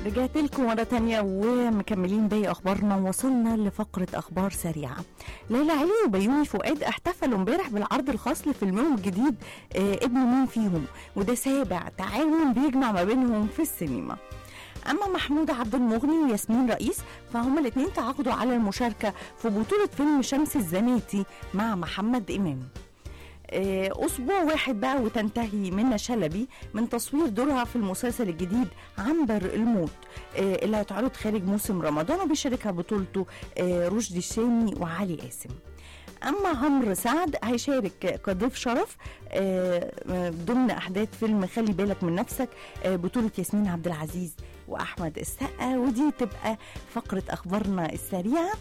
رجعت لكم مرة تانية ومكملين باقي أخبارنا وصلنا لفقرة أخبار سريعة ليلى علي وبيومي فؤاد احتفلوا امبارح بالعرض الخاص لفيلمهم الجديد آه ابن مين فيهم وده سابع تعاون بيجمع ما بينهم في السينما اما محمود عبد المغني وياسمين رئيس فهما الاثنين تعاقدوا على المشاركه في بطوله فيلم شمس الزناتي مع محمد امام آه، اسبوع واحد بقى وتنتهي منى شلبي من تصوير دورها في المسلسل الجديد عنبر الموت آه، اللي هيتعرض خارج موسم رمضان وبيشاركها بطولته آه، رشدي الشامي وعلي قاسم اما عمرو سعد هيشارك كضيف شرف آه، آه، ضمن احداث فيلم خلي بالك من نفسك آه، بطوله ياسمين عبد العزيز واحمد السقا ودي تبقى فقره اخبارنا السريعه